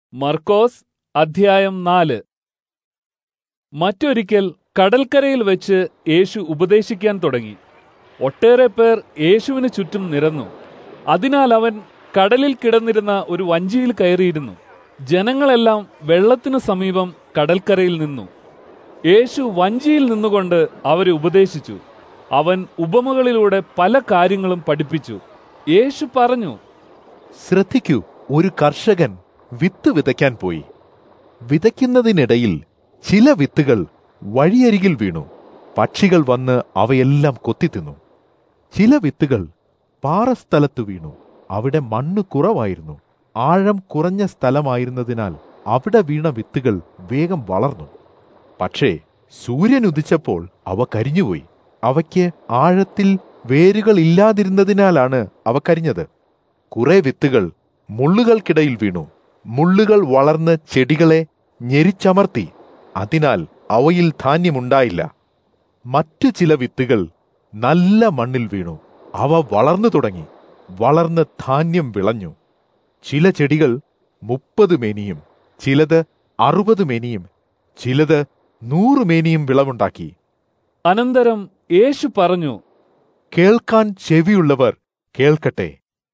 മർക്കോസ് അധ്യായം നാല് മറ്റൊരിക്കൽ കടൽക്കരയിൽ വെച്ച് യേശു ഉപദേശിക്കാൻ തുടങ്ങി ഒട്ടേറെ പേർ യേശുവിന് ചുറ്റും നിരന്നു അതിനാൽ അവൻ കടലിൽ കിടന്നിരുന്ന ഒരു വഞ്ചിയിൽ കയറിയിരുന്നു ജനങ്ങളെല്ലാം വെള്ളത്തിനു സമീപം കടൽക്കരയിൽ നിന്നു യേശു വഞ്ചിയിൽ നിന്നുകൊണ്ട് അവരെ ഉപദേശിച്ചു അവൻ ഉപമകളിലൂടെ പല കാര്യങ്ങളും പഠിപ്പിച്ചു യേശു പറഞ്ഞു ശ്രദ്ധിക്കൂ ഒരു കർഷകൻ വിത്ത് വിതയ്ക്കാൻ പോയി വിതയ്ക്കുന്നതിനിടയിൽ ചില വിത്തുകൾ വഴിയരികിൽ വീണു പക്ഷികൾ വന്ന് അവയെല്ലാം കൊത്തിത്തിന്നു ചില വിത്തുകൾ പാറസ്ഥലത്തു വീണു അവിടെ മണ്ണ് കുറവായിരുന്നു ആഴം കുറഞ്ഞ സ്ഥലമായിരുന്നതിനാൽ അവിടെ വീണ വിത്തുകൾ വേഗം വളർന്നു പക്ഷേ സൂര്യൻ ഉദിച്ചപ്പോൾ അവ കരിഞ്ഞുപോയി അവയ്ക്ക് ആഴത്തിൽ വേരുകൾ ഇല്ലാതിരുന്നതിനാലാണ് അവ കരിഞ്ഞത് കുറെ വിത്തുകൾ മുള്ളുകൾക്കിടയിൽ വീണു മുള്ളുകൾ വളർന്ന് ചെടികളെ ഞെരിച്ചമർത്തി അതിനാൽ അവയിൽ ധാന്യമുണ്ടായില്ല മറ്റു ചില വിത്തുകൾ നല്ല മണ്ണിൽ വീണു അവ വളർന്നു തുടങ്ങി വളർന്ന് ധാന്യം വിളഞ്ഞു ചില ചെടികൾ മുപ്പത് മേനിയും ചിലത് അറുപത് മേനിയും ചിലത് നൂറ് മേനിയും വിളവുണ്ടാക്കി അനന്തരം യേശു പറഞ്ഞു കേൾക്കാൻ ചെവിയുള്ളവർ കേൾക്കട്ടെ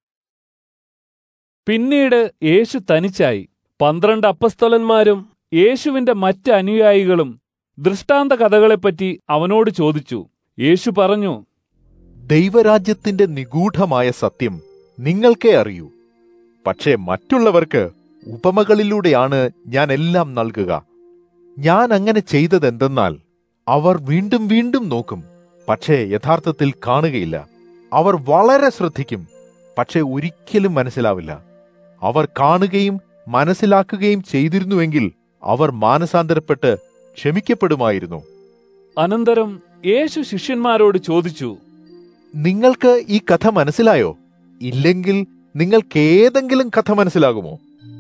പിന്നീട് യേശു തനിച്ചായി പന്ത്രണ്ട് അപ്പസ്തലന്മാരും യേശുവിന്റെ മറ്റ് അനുയായികളും ദൃഷ്ടാന്ത കഥകളെപ്പറ്റി അവനോട് ചോദിച്ചു യേശു പറഞ്ഞു ദൈവരാജ്യത്തിന്റെ നിഗൂഢമായ സത്യം നിങ്ങൾക്കേ അറിയൂ പക്ഷേ മറ്റുള്ളവർക്ക് ഉപമകളിലൂടെയാണ് ഞാൻ എല്ലാം നൽകുക ഞാൻ അങ്ങനെ ചെയ്തതെന്തെന്നാൽ അവർ വീണ്ടും വീണ്ടും നോക്കും പക്ഷേ യഥാർത്ഥത്തിൽ കാണുകയില്ല അവർ വളരെ ശ്രദ്ധിക്കും പക്ഷേ ഒരിക്കലും മനസ്സിലാവില്ല അവർ കാണുകയും മനസ്സിലാക്കുകയും ചെയ്തിരുന്നുവെങ്കിൽ അവർ മാനസാന്തരപ്പെട്ട് ക്ഷമിക്കപ്പെടുമായിരുന്നു അനന്തരം യേശു ശിഷ്യന്മാരോട് ചോദിച്ചു നിങ്ങൾക്ക് ഈ കഥ മനസ്സിലായോ ഇല്ലെങ്കിൽ നിങ്ങൾക്ക് ഏതെങ്കിലും കഥ മനസ്സിലാകുമോ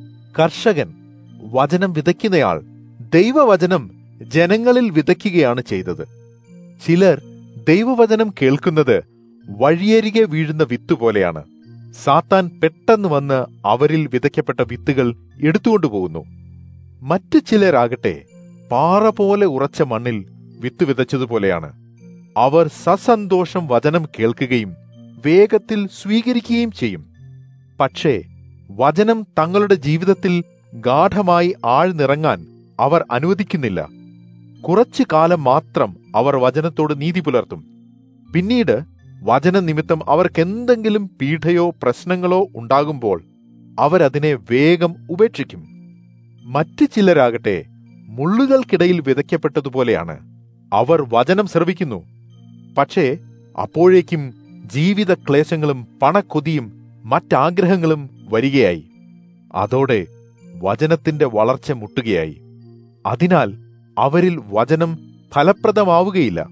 കർഷകൻ വചനം വിതയ്ക്കുന്നയാൾ ദൈവവചനം ജനങ്ങളിൽ വിതയ്ക്കുകയാണ് ചെയ്തത് ചിലർ ദൈവവചനം കേൾക്കുന്നത് വഴിയരികെ വീഴുന്ന വിത്ത് പോലെയാണ് സാത്താൻ പെട്ടെന്ന് വന്ന് അവരിൽ വിതയ്ക്കപ്പെട്ട വിത്തുകൾ എടുത്തുകൊണ്ടുപോകുന്നു മറ്റു ചിലരാകട്ടെ പാറ പോലെ ഉറച്ച മണ്ണിൽ വിത്ത് വിതച്ചതുപോലെയാണ് അവർ സസന്തോഷം വചനം കേൾക്കുകയും വേഗത്തിൽ സ്വീകരിക്കുകയും ചെയ്യും പക്ഷേ വചനം തങ്ങളുടെ ജീവിതത്തിൽ ഗാഠമായി ആഴ്ന്നിറങ്ങാൻ അവർ അനുവദിക്കുന്നില്ല കുറച്ചു കാലം മാത്രം അവർ വചനത്തോട് നീതി പുലർത്തും പിന്നീട് വചന നിമിത്തം അവർക്കെന്തെങ്കിലും പീഡയോ പ്രശ്നങ്ങളോ ഉണ്ടാകുമ്പോൾ അവരതിനെ വേഗം ഉപേക്ഷിക്കും മറ്റു ചിലരാകട്ടെ മുള്ളുകൾക്കിടയിൽ വിതയ്ക്കപ്പെട്ടതുപോലെയാണ് അവർ വചനം ശ്രവിക്കുന്നു പക്ഷേ അപ്പോഴേക്കും ജീവിത ക്ലേശങ്ങളും പണക്കൊതിയും മറ്റാഗ്രഹങ്ങളും വരികയായി അതോടെ വചനത്തിന്റെ വളർച്ച മുട്ടുകയായി അതിനാൽ അവരിൽ വചനം ഫലപ്രദമാവുകയില്ല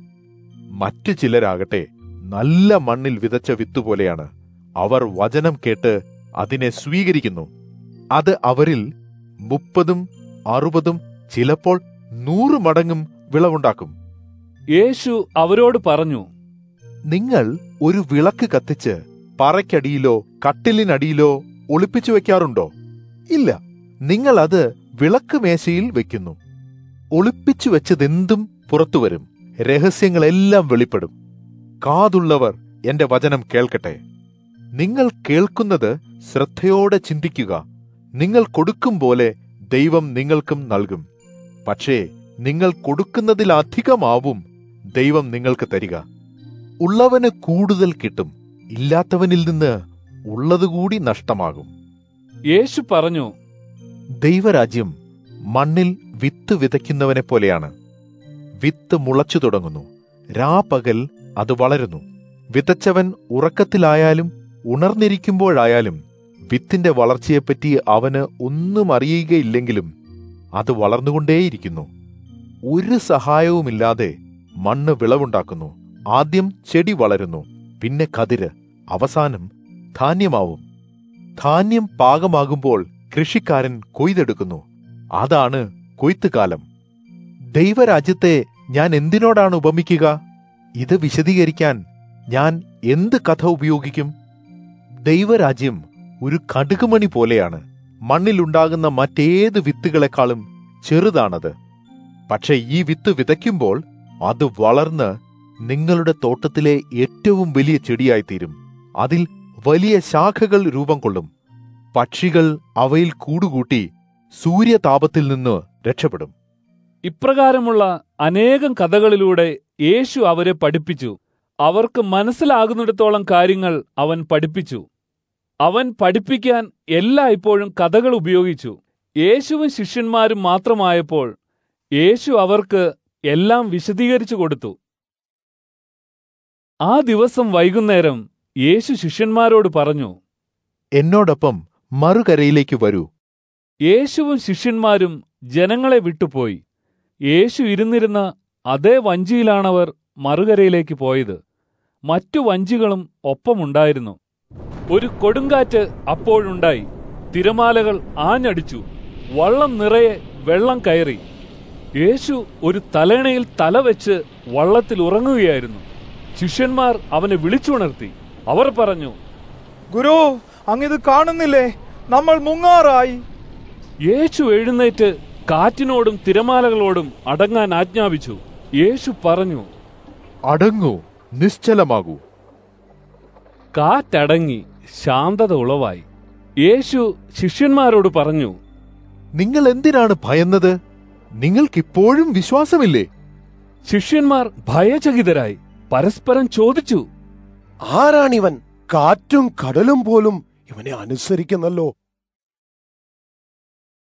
മറ്റു ചിലരാകട്ടെ നല്ല മണ്ണിൽ വിതച്ച വിത്തുപോലെയാണ് അവർ വചനം കേട്ട് അതിനെ സ്വീകരിക്കുന്നു അത് അവരിൽ മുപ്പതും അറുപതും ചിലപ്പോൾ നൂറ് മടങ്ങും വിളവുണ്ടാക്കും യേശു അവരോട് പറഞ്ഞു നിങ്ങൾ ഒരു വിളക്ക് കത്തിച്ച് പറയ്ക്കടിയിലോ കട്ടിലിനടിയിലോ ഒളിപ്പിച്ചു വെക്കാറുണ്ടോ ഇല്ല നിങ്ങൾ അത് വിളക്ക് മേശയിൽ വെക്കുന്നു ഒളിപ്പിച്ചു വെച്ചതെന്തും പുറത്തുവരും രഹസ്യങ്ങളെല്ലാം വെളിപ്പെടും കാതുള്ളവർ എന്റെ വചനം കേൾക്കട്ടെ നിങ്ങൾ കേൾക്കുന്നത് ശ്രദ്ധയോടെ ചിന്തിക്കുക നിങ്ങൾ കൊടുക്കും പോലെ ദൈവം നിങ്ങൾക്കും നൽകും പക്ഷേ നിങ്ങൾ കൊടുക്കുന്നതിലധികമാവും ദൈവം നിങ്ങൾക്ക് തരിക ഉള്ളവന് കൂടുതൽ കിട്ടും ഇല്ലാത്തവനിൽ നിന്ന് ഉള്ളതുകൂടി നഷ്ടമാകും യേശു പറഞ്ഞു ദൈവരാജ്യം മണ്ണിൽ വിത്ത് വിതയ്ക്കുന്നവനെ പോലെയാണ് വിത്ത് മുളച്ചു തുടങ്ങുന്നു രാപകൽ അത് വളരുന്നു വിതച്ചവൻ ഉറക്കത്തിലായാലും ഉണർന്നിരിക്കുമ്പോഴായാലും വിത്തിന്റെ വളർച്ചയെപ്പറ്റി അവന് ഒന്നും അറിയുകയില്ലെങ്കിലും അത് വളർന്നുകൊണ്ടേയിരിക്കുന്നു ഒരു സഹായവുമില്ലാതെ മണ്ണ് വിളവുണ്ടാക്കുന്നു ആദ്യം ചെടി വളരുന്നു പിന്നെ കതിര് അവസാനം ധാന്യമാവും ധാന്യം പാകമാകുമ്പോൾ കൃഷിക്കാരൻ കൊയ്തെടുക്കുന്നു അതാണ് കൊയ്ത്തുകാലം ദൈവരാജ്യത്തെ ഞാൻ എന്തിനോടാണ് ഉപമിക്കുക ഇത് വിശദീകരിക്കാൻ ഞാൻ എന്ത് കഥ ഉപയോഗിക്കും ദൈവരാജ്യം ഒരു കടുകുമണി പോലെയാണ് മണ്ണിലുണ്ടാകുന്ന മറ്റേത് വിത്തുകളെക്കാളും ചെറുതാണത് പക്ഷെ ഈ വിത്ത് വിതയ്ക്കുമ്പോൾ അത് വളർന്ന് നിങ്ങളുടെ തോട്ടത്തിലെ ഏറ്റവും വലിയ ചെടിയായിത്തീരും അതിൽ വലിയ ശാഖകൾ രൂപം കൊള്ളും പക്ഷികൾ അവയിൽ കൂടുകൂട്ടി സൂര്യതാപത്തിൽ നിന്ന് രക്ഷപ്പെടും ഇപ്രകാരമുള്ള അനേകം കഥകളിലൂടെ യേശു അവരെ പഠിപ്പിച്ചു അവർക്ക് മനസ്സിലാകുന്നിടത്തോളം കാര്യങ്ങൾ അവൻ പഠിപ്പിച്ചു അവൻ പഠിപ്പിക്കാൻ എല്ലായ്പ്പോഴും കഥകൾ ഉപയോഗിച്ചു യേശുവും ശിഷ്യന്മാരും മാത്രമായപ്പോൾ യേശു അവർക്ക് എല്ലാം വിശദീകരിച്ചു കൊടുത്തു ആ ദിവസം വൈകുന്നേരം യേശു ശിഷ്യന്മാരോട് പറഞ്ഞു എന്നോടൊപ്പം മറുകരയിലേക്ക് വരൂ യേശുവും ശിഷ്യന്മാരും ജനങ്ങളെ വിട്ടുപോയി യേശു ഇരുന്നിരുന്ന അതേ വഞ്ചിയിലാണവർ മറുകരയിലേക്ക് പോയത് മറ്റു വഞ്ചികളും ഒപ്പമുണ്ടായിരുന്നു ഒരു കൊടുങ്കാറ്റ് അപ്പോഴുണ്ടായി തിരമാലകൾ ആഞ്ഞടിച്ചു വള്ളം നിറയെ വെള്ളം കയറി യേശു ഒരു തലേണയിൽ തല വെച്ച് വള്ളത്തിൽ ഉറങ്ങുകയായിരുന്നു ശിഷ്യന്മാർ അവനെ വിളിച്ചുണർത്തി അവർ പറഞ്ഞു ഗുരു അങ്ങിത് കാണുന്നില്ലേ നമ്മൾ മുങ്ങാറായി യേശു എഴുന്നേറ്റ് കാറ്റിനോടും തിരമാലകളോടും അടങ്ങാൻ ആജ്ഞാപിച്ചു യേശു പറഞ്ഞു അടങ്ങൂ നിശ്ചലമാകൂ കാറ്റടങ്ങി ശാന്തത ഉളവായി യേശു ശിഷ്യന്മാരോട് പറഞ്ഞു നിങ്ങൾ എന്തിനാണ് ഭയന്നത് നിങ്ങൾക്കിപ്പോഴും വിശ്വാസമില്ലേ ശിഷ്യന്മാർ ഭയചകിതരായി പരസ്പരം ചോദിച്ചു ആരാണിവൻ കാറ്റും കടലും പോലും ഇവനെ അനുസരിക്കുന്നല്ലോ